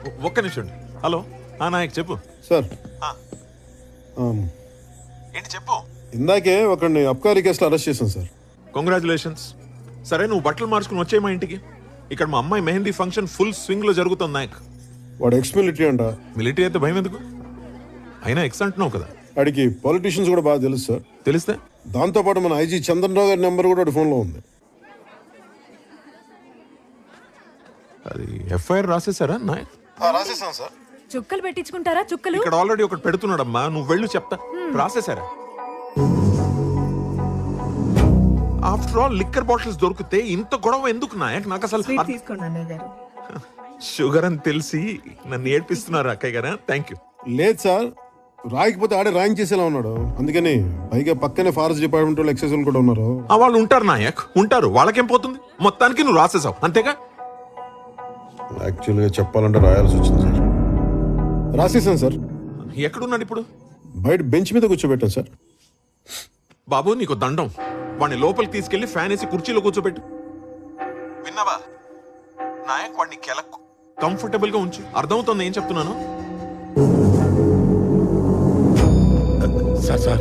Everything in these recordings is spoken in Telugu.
ఒక్క నిమిషం హలో ఆ నాయక్ చెప్పు సార్ ఆ. ఆమ్, ఏంటి చెప్పు ఇందాకే ఒకరిని అబ్కారీ కేసులో అరెస్ట్ చేశాను సార్ కంగ్రాచులేషన్స్ సరే నువ్వు బట్టలు మార్చుకుని వచ్చే మా ఇంటికి ఇక్కడ మా అమ్మాయి మెహందీ ఫంక్షన్ ఫుల్ స్వింగ్ లో జరుగుతుంది నాయక్ వాడు ఎక్స్ మిలిటరీ అంట మిలిటరీ అయితే భయం ఎందుకు అయినా ఎక్స్ అంటున్నావు కదా వాడికి పొలిటీషియన్స్ కూడా బాగా తెలుసు సార్ తెలిస్తే దాంతోపాటు మన ఐజీ చంద్రరావు గారి నెంబర్ కూడా వాడి ఫోన్లో ఉంది అది ఎఫ్ఐఆర్ రాసేసారా నాయక్ రాసేసాను సార్ చుక్కలు పెట్టించుకుంటారా చుక్కలు ఇక్కడ ఆల్రెడీ ఒకటి పెడుతున్నాడమ్మా నువ్వు వెళ్ళు చెప్తా రాసేసారా ఆఫ్టర్ ఆల్ లిక్కర్ బాటిల్స్ దొరికితే ఇంత గొడవ ఎందుకు నాయక్ నాకు అసలు స్వీట్ తీసుకోండి అన్నయ్య గారు షుగర్ అని తెలిసి నన్ను ఏడ్పిస్తున్నారు అక్కయ్య గారా థ్యాంక్ యూ లేదు సార్ రాయకపోతే ఆడే ర్యాంక్ చేసేలా ఉన్నాడు అందుకని పైగా పక్కనే ఫారెస్ట్ డిపార్ట్మెంట్ వాళ్ళు ఎక్సైజ్ వాళ్ళు కూడా ఉన్నారు ఆ వాళ్ళు ఉంటారు నాయక్ ఉంటారు వాళ్ళకేం పోతుంది మొత్తానికి నువ్వు రాసేసావు అంతేగా యాక్చువల్గా చెప్పాలంటే రాయాల్సి వచ్చింది సార్ రాసేసాను సార్ ఎక్కడున్నాడు ఇప్పుడు బయట బెంచ్ మీద కూర్చోబెట్టాను సార్ బాబు నీకు దండం వాడిని లోపలికి తీసుకెళ్లి ఫ్యాన్ వేసి కుర్చీలో కూర్చోబెట్టు విన్నావా నాయక్ వాడిని కెలకు కంఫర్టబుల్ గా ఉంచు అర్థమవుతుంది ఏం చెప్తున్నాను సార్ సార్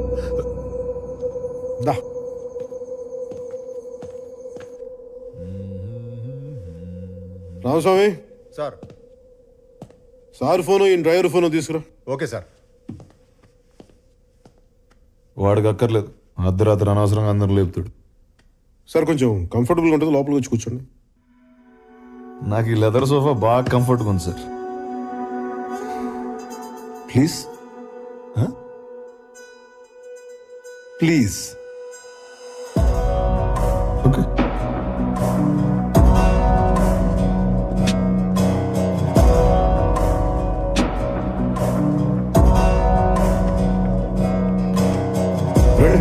దా రామస్వామి సార్ సార్ ఫోను ఈ డ్రైవర్ ఫోను తీసుకురా ఓకే సార్ వాడికి అక్కర్లేదు అర్ధరాత్రి అనవసరంగా అందరు లేపుతాడు సార్ కొంచెం కంఫర్టబుల్గా ఉంటుంది లోపలికి వచ్చి కూర్చోండి నాకు ఈ లెదర్ సోఫా బాగా కంఫర్ట్గా ఉంది సార్ ప్లీజ్ ప్లీజ్ ఓకే రండి.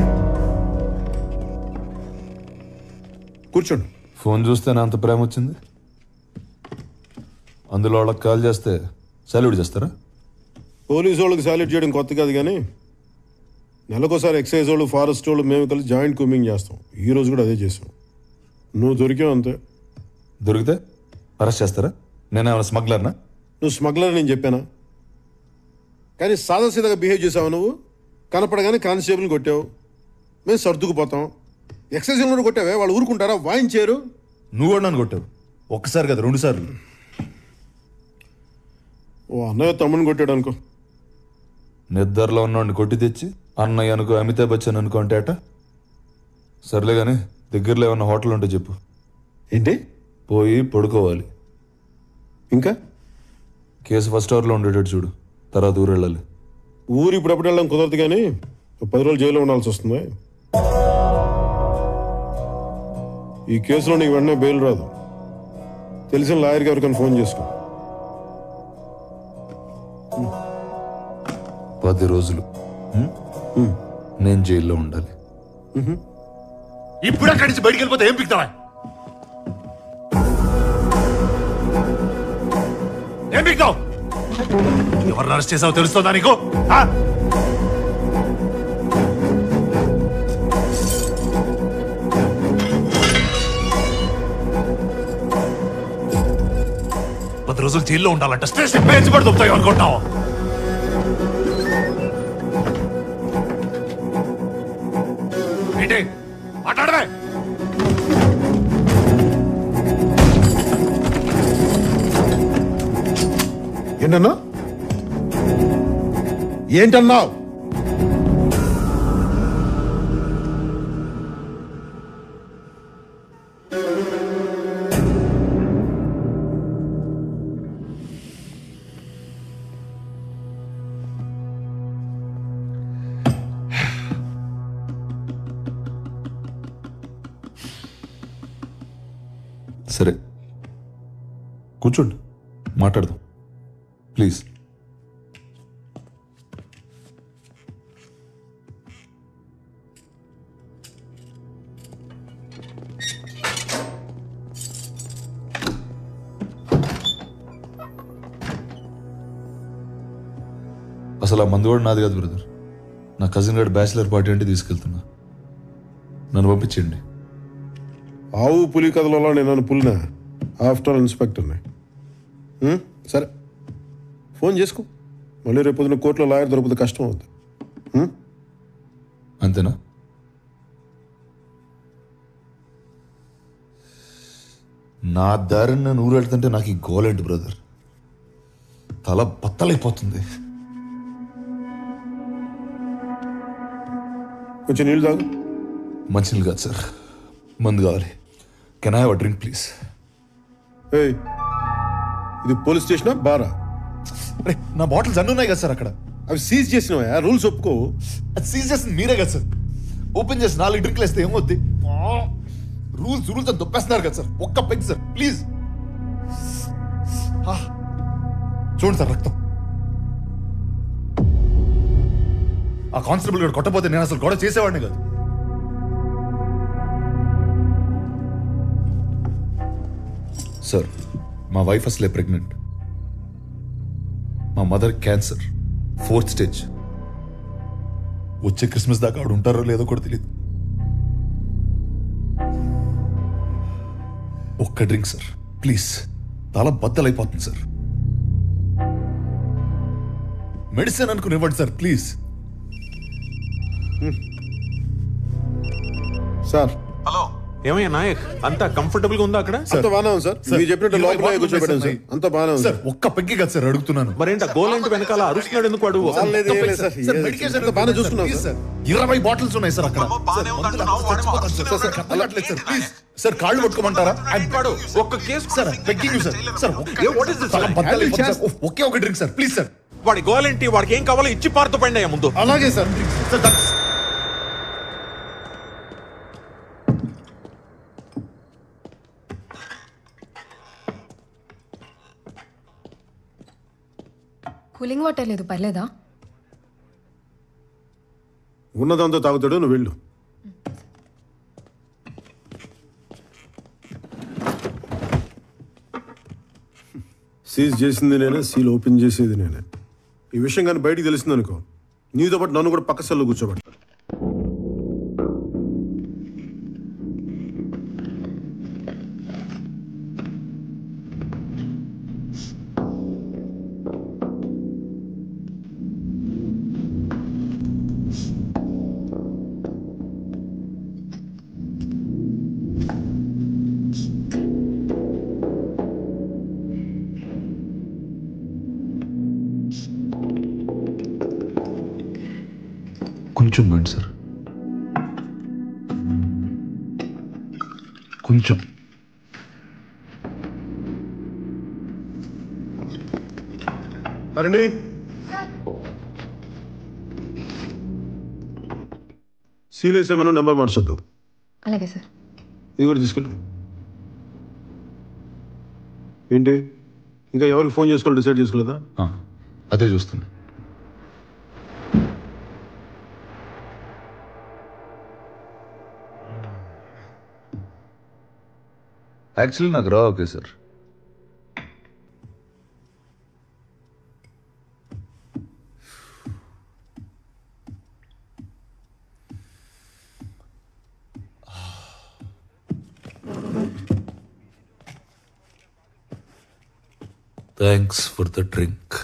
కూర్చోండి ఫోన్ చూస్తే నా అంత ప్రేమ వచ్చింది అందులో వాళ్ళకి కాల్ చేస్తే సెల్యూట్ చేస్తారా పోలీసు వాళ్ళకి సాల్యూట్ చేయడం కొత్త కాదు కానీ నెలకోసారి ఎక్సైజ్ వాళ్ళు ఫారెస్ట్ వాళ్ళు మేము కలిసి జాయింట్ కుమింగ్ చేస్తాం ఈ రోజు కూడా అదే చేసాం నువ్వు దొరికావు అంతే దొరికితే అరెస్ట్ చేస్తారా నేనేమైనా స్మగ్లర్నా నువ్వు స్మగ్లర్ నేను చెప్పానా కానీ సాదాసీదాగా బిహేవ్ చేసావు నువ్వు కనపడగానే కానిస్టేబుల్ని కొట్టావు మేము సర్దుకుపోతాం ఎక్సైజ్ కూడా కొట్టావే వాళ్ళు ఊరుకుంటారా వాయించారు నువ్వు కూడా నన్ను కొట్టావు ఒక్కసారి కదా రెండు సార్లు ఓ అన్నయ్య తమ్ముని కొట్టాడు అనుకో నిద్రలో ఉన్నవాడిని కొట్టి తెచ్చి అన్నయ్య అనుకో అమితాబ్ బచ్చన్ అనుకో అంటే అట సర్లే కానీ దగ్గరలో ఏమన్నా హోటల్ ఉంటే చెప్పు ఏంటి పోయి పడుకోవాలి ఇంకా కేసు ఫస్ట్ అవర్లో ఉండేటట్టు చూడు తర్వాత ఊరు వెళ్ళాలి ఊరు ఇప్పుడప్పుడు వెళ్ళడం కుదరదు కానీ ఓ పది రోజులు జైల్లో ఉండాల్సి వస్తుంది ఈ కేసులో నీకు వెంటనే బెయిల్ రాదు తెలిసిన లాయర్ గారికి ఫోన్ చేసుకో పది రోజులు ఉం? నేను జైల్లో ఉండాలి ఇప్పుడు అక్కడి నుంచి బయటికి వెళ్ళిపోతే ఏం పిక్తావా ఏం పిక్తావు ఎవరిని అరెస్ట్ చేసావో తెలుస్తుందా నీకు ఆ? పది రోజులు జైల్లో ఉండాలంట స్టేషన్ పేజ్ పడి దొరుకుతాయి అనుకుంటావు ఏంటి మాట్లాడవే ఏంటన్నా ఏంటన్నావు సరే కూర్చోండి మాట్లాడదాం ప్లీజ్ అసలు ఆ మందు కూడా నాది కాదు బ్రదర్ నా కజిన్ గారి బ్యాచిలర్ పార్టీ అంటే తీసుకెళ్తున్నా నన్ను పంపించండి ఆవు పులి కథలలో నేను నన్ను పులినా ఆఫ్టర్ ఆల్ ఇన్స్పెక్టర్ని ఉం? సరే ఫోన్ చేసుకో మళ్ళీ రేపు పొద్దున కోర్టులో లాయర్ దొరికితే కష్టం అవుతుంది ఉం? అంతేనా నా దారిని నేను ఊరు వెళ్తుంటే నాకు ఈ గోలేంటి బ్రదర్ తల బత్తలైపోతుంది కొంచెం నీళ్ళు తాగు మంచినీళ్ళు కాదు సార్ మందు కావాలి can I have drink please ఏయ్ ఇది పోలీస్ స్టేషనా బారా అరే నా బాటిల్స్ అన్నీ ఉన్నాయి కదా సార్ అక్కడ అవి సీజ్ చేసినవా రూల్స్ ఒప్పుకో అది సీజ్ చేసింది మీరే కదా సార్ ఓపెన్ చేసి నాలుగు డ్రింక్లు వేస్తే ఏమవుద్ది రూల్స్ రూల్స్ అని దొప్పేస్తున్నారు కదా సార్ ఒక్క పెగ్ సార్ ప్లీజ్ చూడండి సార్ రక్తం ఆ కానిస్టేబుల్ గారు కొట్టపోతే నేను అసలు గొడవ చేసేవాడిని కాదు సార్ మా వైఫ్ అసలే ప్రెగ్నెంట్ మా మదర్ క్యాన్సర్ ఫోర్త్ స్టేజ్ వచ్చే క్రిస్మస్ దాకా ఆవిడ ఉంటారో లేదో కూడా తెలియదు ఒక్క డ్రింక్ సార్ ప్లీజ్ తల బద్దలైపోతుంది సార్ మెడిసిన్ అనుకుని ఇవ్వండి సార్ ప్లీజ్ సార్ హలో ఏమయ్యా నాయక్ అంతా కంఫర్టబుల్ గా ఉందా అక్కడ అంత బాగానే ఉంది సార్ మీరు చెప్పినట్టు ఇరవై లోపల బాటిల్ కూర్చోబెట్టాను సార్ ఉన్నాయి. అంత బాగానే ఉంది సార్ ఒక్క పెగ్గి కదా సార్ అడుగుతున్నాను మరేంట గోలంటి వెనకాల అరుస్తున్నాడు ఎందుకు వాడు వాళ్ళేది ఏం లేదు సార్. సార్, ఏ- మెడికేషన్ అంతా బాగానే చూసుకున్నాం ప్లీజ్ సార్. సార్. ఇరవై బాటిల్స్ ఉన్నాయి సార్ అక్కడ అమ్మో, బాగానే సార్, ఉందంటున్నావు, మందులు వాడేమో చచ్చిపోతాను సార్. సార్, అర్థం కావట్లేదు సార్ ప్లీజ్ సార్ కాళ్ళు పట్టుకోమంటారా వాడు ఒక్క case sir begging sir sir ఒక్క- ఏ, what is this, తల sir? బద్దలైపోతుంది సార్. ఒ- ఒకే ఒక డ్రింక్ సార్ ప్లీజ్ సార్ వాడి గోలంటి వాడికి ఏం కావాలో ఇచ్చి పారుతూ పండి అయ్యా ముందు అలాగే sir sir that's- cooling water లేదు పర్లేదా ఉన్నదంతా తాగుతాడు నువ్వు వెళ్ళు సీజ్ చేసింది నేనే సీల్ ఓపెన్ చేసేది నేనే ఈ విషయం కానీ బయటికి తెలిసింది అనుకో నీతో పాటు నన్ను కూడా పక్క సెల్లో కూర్చోబెట్ట కొంచెం బండి సార్ కొంచెం అరండి సీల్ వేసేమన్నా నెంబర్ మార్చొద్దు అలాగే సార్ ఇది కూడా తీసుకెళ్ళు ఏంటి ఇంకా ఎవరికి ఫోన్ చేసుకోవాలి డిసైడ్ చేసుకోలేదా అదే చూస్తున్నా యాక్చువల్లీ నాకు రా okay sir thanks for the drink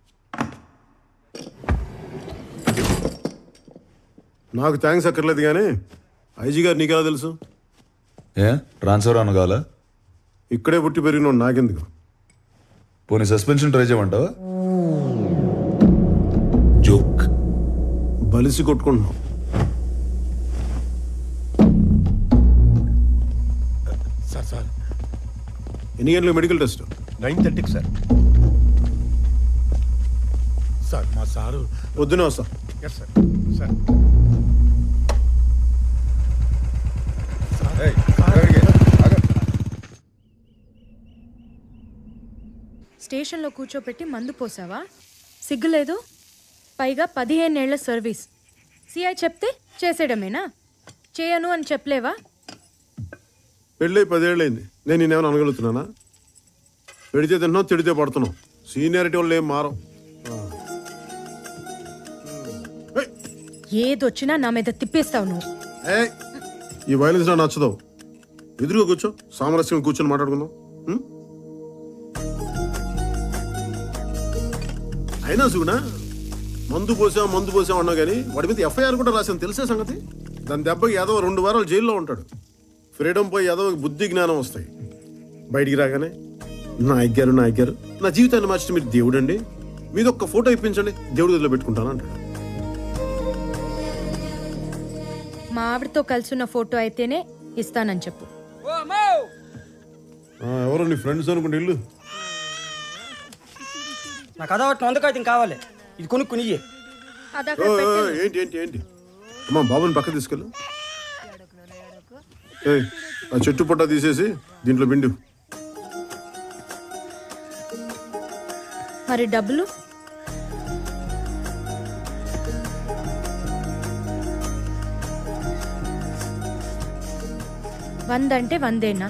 నాకు థ్యాంక్స్ అక్కర్లేదు కానీ ఐజీ గారు నీకెలా తెలుసు ఏ ట్రాన్స్ఫర్ అనగాల ఇక్కడే పుట్టి పెరిగిన నాకెందుకు పోనీ సస్పెన్షన్ ట్రై చేయమంటావా జోక్ బలిసి కొట్టుకుంటున్నాం సార్ సార్ ఎన్ని గంటలకు మెడికల్ టెస్ట్ నైన్ థర్టీకి సార్ సార్ మా సారు పొద్దునే వస్తా ఎస్ సార్ సార్ స్టేషన్లో కూర్చోపెట్టి మందు పోసావా సిగ్గులేదు పైగా పదిహేనేళ్ల సర్వీస్ సిఐ చెప్తే చేసేయడమేనా చేయను అని చెప్పలేవా పెళ్ళై పదేళ్ళైంది నేను నేనేమైనా అనగలుగుతున్నానా పెడితే తింటున్నావు తిడితే పడుతున్నావు సీనియారిటీ వాళ్ళు ఏం మారం ఏదొచ్చినా నా మీద తిప్పేస్తావు నువ్వు ఏయ్, ఈ వైలెన్స్ నాకు నచ్చదు ఎదురుగా కూర్చో సామరస్యం కూర్చొని మాట్లాడుకుందాం ఉం? అయినా సుగునా మందు పోసాం మందు పోసాం అన్నావు కానీ వాడి మీద ఎఫ్ఐఆర్ కూడా రాసాను తెలిసే సంగతి దాని దెబ్బకి యాదవ రెండు వారాలు జైల్లో ఉంటాడు ఫ్రీడమ్ పోయి యాదవకి బుద్ధి జ్ఞానం వస్తాయి బయటికి రాగానే నా అగ్గారు నా అగ్గారు నా జీవితాన్ని మార్చిన మీరు దేవుడు అండి మీద ఒక్క ఫోటో ఇప్పించండి దేవుడి గదిలో పెట్టుకుంటాను అంటాడు మా ఆవిడతో కలిసి ఉన్న ఫోటో అయితేనే ఇస్తానని చెప్పు ఆ, ఎవరో నీ ఫ్రెండ్స్ అనుకుంటే ఇల్లు నాకు అదొకటి వందకాయతం కావాలి ఇది కొనుక్కుని ఇయ్యి. అది ఓ, అక్కడ ఓ, పెట్టు. ఏంటి ఏంటి ఏంటి అమ్మా బాబుని పక్క తీసుకెళ్ళు ఏయ్, ఆ చెట్టు పుట్ట తీసేసి దీంట్లో పిండు మరి డబ్బులు వంద అంటే వందేనా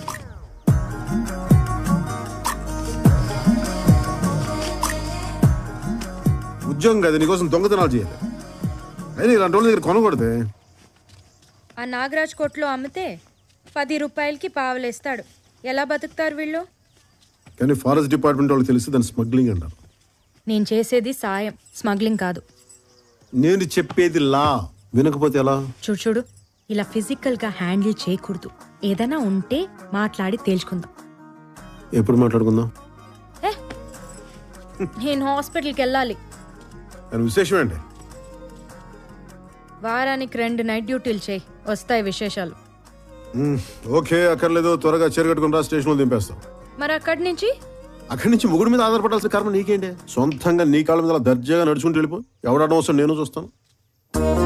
ఉద్యోగం కదా నీకోసం దొంగతనాలు చేయాలి అయినా ఇలాంటి వాళ్ళ దగ్గర కొనకూడదే ఆ నాగరాజ్ కొట్లో అమ్మితే పది రూపాయలకి పావలేస్తాడు ఎలా బతుకుతారు వీళ్ళు కానీ ఫారెస్ట్ డిపార్ట్మెంట్ వాళ్ళకి తెలిసి దాన్ని స్మగ్లింగ్ అంటారు నేను చేసేది సాయం స్మగ్లింగ్ కాదు నేను చెప్పేది లా వినకపోతే ఎలా చూడు చూడు ఇలా ఫిజికల్గా హ్యాండిల్ చేయకూడదు ఏదైనా ఉంటే మాట్లాడి తేల్చుకుందాం ఎప్పుడు మాట్లాడుకుందాం ఏ నేను హాస్పిటల్కి వెళ్ళాలి దాని విశేషం ఏంటి వారానికి రెండు నైట్ డ్యూటీలు చేయి వస్తాయి విశేషాలు మ్, ఓకే అక్కర్లేదు త్వరగా చెరగట్టుకుని రా స్టేషన్లో దింపేస్తాం మరి అక్కడి నుంచి అక్కడి నుంచి ముగుడు మీద ఆధారపడాల్సిన కారణం నీకేంటి సొంతంగా నీ కాళ్ళ మీద అలా దర్జాగా నడుచుకుంటూ వెళ్ళిపో ఎవడనవసరం నేను చూస్తాను